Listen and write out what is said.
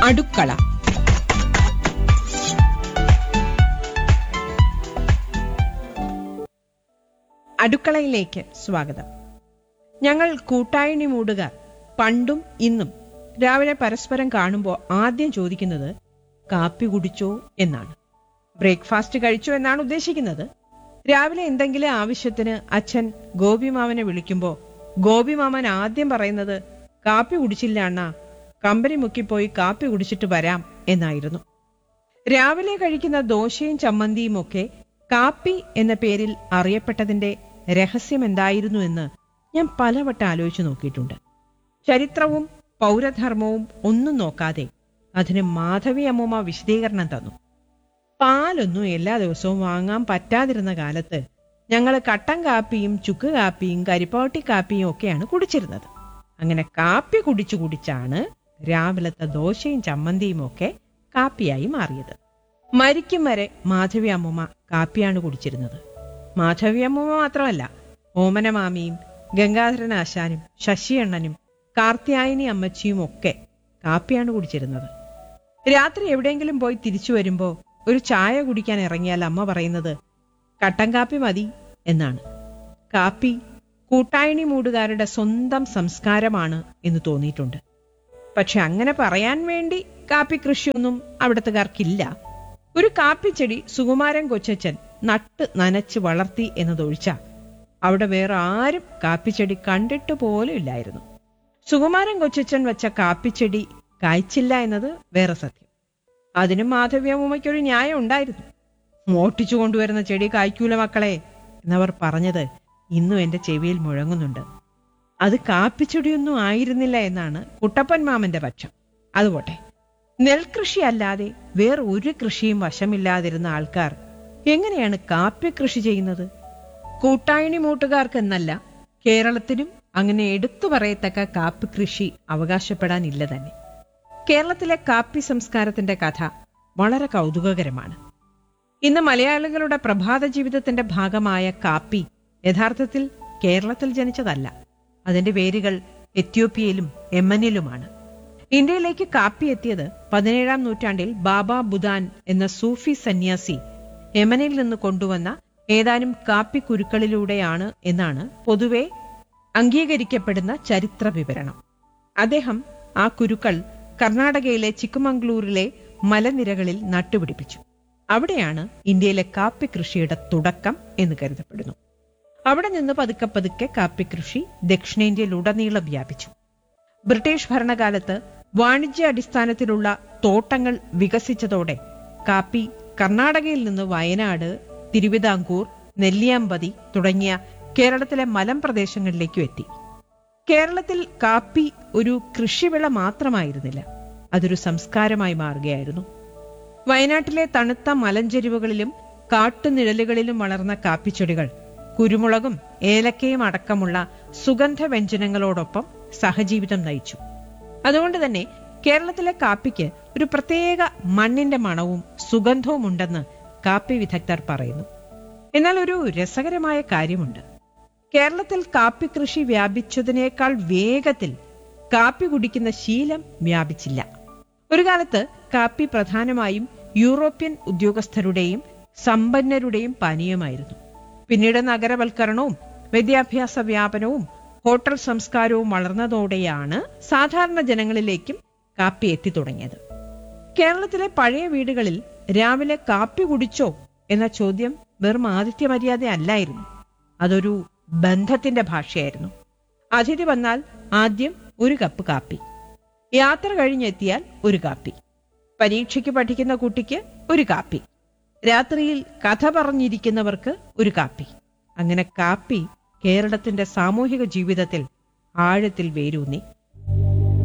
അടുക്കള അടുക്കളയിലേക്ക് സ്വാഗതം ഞങ്ങൾ കൂട്ടായണി മൂടുകാർ പണ്ടും ഇന്നും രാവിലെ പരസ്പരം കാണുമ്പോൾ ആദ്യം ചോദിക്കുന്നത് കാപ്പി കുടിച്ചോ എന്നാണ് ബ്രേക്ക്ഫാസ്റ്റ് കഴിച്ചോ എന്നാണ് ഉദ്ദേശിക്കുന്നത് രാവിലെ എന്തെങ്കിലും ആവശ്യത്തിന് അച്ഛൻ ഗോപിമാമനെ വിളിക്കുമ്പോൾ ഗോപിമാമൻ ആദ്യം പറയുന്നത് കാപ്പി കുടിച്ചില്ല അണ്ണാ കമ്പനി മുക്കിപ്പോയി കാപ്പി കുടിച്ചിട്ട് വരാം എന്നായിരുന്നു രാവിലെ കഴിക്കുന്ന ദോശയും ചമ്മന്തിയും ഒക്കെ കാപ്പി എന്ന പേരിൽ അറിയപ്പെട്ടതിന്റെ രഹസ്യം എന്തായിരുന്നു എന്ന് ഞാൻ പലവട്ടം ആലോചിച്ചു നോക്കിയിട്ടുണ്ട് ചരിത്രവും പൗരധർമ്മവും ഒന്നും നോക്കാതെ അതിന് മാധവി അമ്മൂമ്മ വിശദീകരണം തന്നു പാലൊന്നും എല്ലാ ദിവസവും വാങ്ങാൻ പറ്റാതിരുന്ന കാലത്ത് ഞങ്ങൾ കട്ടൻ കാപ്പിയും ചുക്ക് കാപ്പിയും കരിപ്പാട്ടി കാപ്പിയും ഒക്കെയാണ് കുടിച്ചിരുന്നത് അങ്ങനെ കാപ്പി കുടിച്ചു കുടിച്ചാണ് രാവിലത്തെ ദോശയും ചമ്മന്തിയും ഒക്കെ കാപ്പിയായി മാറിയത് മരിക്കും വരെ മാധവി അമ്മൂമ്മ കാപ്പിയാണ് കുടിച്ചിരുന്നത് മാധവി അമ്മൂമ്മ മാത്രമല്ല ഓമനമാമിയും ഗംഗാധരൻ ആശാനും ശശിയണ്ണനും കാർത്യായനി അമ്മച്ചിയും ഒക്കെ കാപ്പിയാണ് കുടിച്ചിരുന്നത് രാത്രി എവിടെയെങ്കിലും പോയി തിരിച്ചു വരുമ്പോ ഒരു ചായ കുടിക്കാൻ ഇറങ്ങിയാൽ അമ്മ പറയുന്നത് കട്ടൻ കാപ്പി മതി എന്നാണ് കാപ്പി കൂട്ടായണി മൂടുകാരുടെ സ്വന്തം സംസ്കാരമാണ് എന്ന് തോന്നിയിട്ടുണ്ട് പക്ഷെ അങ്ങനെ പറയാൻ വേണ്ടി കാപ്പി കൃഷിയൊന്നും അവിടത്തുകാർക്കില്ല ഒരു കാപ്പിച്ചെടി സുകുമാരൻ കൊച്ചച്ചൻ നട്ട് നനച്ച് വളർത്തി എന്നതൊഴിച്ച അവിടെ വേറെ ആരും കാപ്പിച്ചെടി കണ്ടിട്ട് പോലും ഇല്ലായിരുന്നു സുകുമാരൻ കൊച്ചച്ചൻ വെച്ച കാപ്പിച്ചെടി കായ്ച്ചില്ല എന്നത് വേറെ സത്യം അതിനും മാധവ്യമ്മയ്ക്കൊരു ന്യായം ഉണ്ടായിരുന്നു മോട്ടിച്ചു കൊണ്ടുവരുന്ന ചെടി കായ്ക്കൂല മക്കളെ എന്നവർ പറഞ്ഞത് ഇന്നും എന്റെ ചെവിയിൽ മുഴങ്ങുന്നുണ്ട് അത് കാപ്പിച്ചെടിയൊന്നും ആയിരുന്നില്ല എന്നാണ് കുട്ടപ്പൻ മാമന്റെ പക്ഷം അതുപോട്ടെ നെൽകൃഷി അല്ലാതെ വേറെ ഒരു കൃഷിയും വശമില്ലാതിരുന്ന ആൾക്കാർ എങ്ങനെയാണ് കാപ്പി കൃഷി ചെയ്യുന്നത് കൂട്ടായണി മൂട്ടുകാർക്കെന്നല്ല കേരളത്തിനും അങ്ങനെ എടുത്തു പറയത്തക്ക കാപ്പി കൃഷി അവകാശപ്പെടാനില്ല തന്നെ കേരളത്തിലെ കാപ്പി സംസ്കാരത്തിന്റെ കഥ വളരെ കൗതുകകരമാണ് ഇന്ന് മലയാളികളുടെ പ്രഭാത ജീവിതത്തിന്റെ ഭാഗമായ കാപ്പി യഥാർത്ഥത്തിൽ കേരളത്തിൽ ജനിച്ചതല്ല അതിന്റെ വേരുകൾ എത്യോപ്യയിലും യമനിലുമാണ് ഇന്ത്യയിലേക്ക് കാപ്പി എത്തിയത് പതിനേഴാം നൂറ്റാണ്ടിൽ ബാബ ബുദാൻ എന്ന സൂഫി സന്യാസി യമനിൽ നിന്ന് കൊണ്ടുവന്ന ഏതാനും കാപ്പി കുരുക്കളിലൂടെയാണ് എന്നാണ് പൊതുവെ അംഗീകരിക്കപ്പെടുന്ന ചരിത്ര വിവരണം അദ്ദേഹം ആ കുരുക്കൾ കർണാടകയിലെ ചിക്കുമംഗ്ലൂരിലെ മലനിരകളിൽ നട്ടുപിടിപ്പിച്ചു അവിടെയാണ് ഇന്ത്യയിലെ കാപ്പി കൃഷിയുടെ തുടക്കം എന്ന് കരുതപ്പെടുന്നു അവിടെ നിന്ന് പതുക്കെ പതുക്കെ കാപ്പി കൃഷി ദക്ഷിണേന്ത്യയിലുടനീളം വ്യാപിച്ചു ബ്രിട്ടീഷ് ഭരണകാലത്ത് വാണിജ്യ അടിസ്ഥാനത്തിലുള്ള തോട്ടങ്ങൾ വികസിച്ചതോടെ കാപ്പി കർണാടകയിൽ നിന്ന് വയനാട് തിരുവിതാംകൂർ നെല്ലിയാമ്പതി തുടങ്ങിയ കേരളത്തിലെ മലമ്പ്രദേശങ്ങളിലേക്കും എത്തി കേരളത്തിൽ കാപ്പി ഒരു കൃഷിവിള മാത്രമായിരുന്നില്ല അതൊരു സംസ്കാരമായി മാറുകയായിരുന്നു വയനാട്ടിലെ തണുത്ത മലഞ്ചെരിവുകളിലും കാട്ടുനിഴലുകളിലും വളർന്ന കാപ്പിച്ചെടികൾ കുരുമുളകും ഏലക്കയും അടക്കമുള്ള സുഗന്ധ വ്യഞ്ജനങ്ങളോടൊപ്പം സഹജീവിതം നയിച്ചു അതുകൊണ്ട് തന്നെ കേരളത്തിലെ കാപ്പിക്ക് ഒരു പ്രത്യേക മണ്ണിന്റെ മണവും സുഗന്ധവും ഉണ്ടെന്ന് കാപ്പി വിദഗ്ധർ പറയുന്നു എന്നാൽ ഒരു രസകരമായ കാര്യമുണ്ട് കേരളത്തിൽ കാപ്പി കൃഷി വ്യാപിച്ചതിനേക്കാൾ വേഗത്തിൽ കാപ്പി കുടിക്കുന്ന ശീലം വ്യാപിച്ചില്ല ഒരു കാലത്ത് കാപ്പി പ്രധാനമായും യൂറോപ്യൻ ഉദ്യോഗസ്ഥരുടെയും സമ്പന്നരുടെയും പാനീയമായിരുന്നു പിന്നീട് നഗരവൽക്കരണവും വിദ്യാഭ്യാസ വ്യാപനവും ഹോട്ടൽ സംസ്കാരവും വളർന്നതോടെയാണ് സാധാരണ ജനങ്ങളിലേക്കും കാപ്പി എത്തിത്തുടങ്ങിയത് കേരളത്തിലെ പഴയ വീടുകളിൽ രാവിലെ കാപ്പി കുടിച്ചോ എന്ന ചോദ്യം വെറും ആതിഥ്യ മര്യാദ അല്ലായിരുന്നു അതൊരു ബന്ധത്തിന്റെ ഭാഷയായിരുന്നു അതിഥി വന്നാൽ ആദ്യം ഒരു കപ്പ് കാപ്പി യാത്ര കഴിഞ്ഞെത്തിയാൽ ഒരു കാപ്പി പരീക്ഷയ്ക്ക് പഠിക്കുന്ന കുട്ടിക്ക് ഒരു കാപ്പി രാത്രിയിൽ കഥ പറഞ്ഞിരിക്കുന്നവർക്ക് ഒരു കാപ്പി അങ്ങനെ കാപ്പി കേരളത്തിന്റെ സാമൂഹിക ജീവിതത്തിൽ ആഴത്തിൽ വേരൂന്നി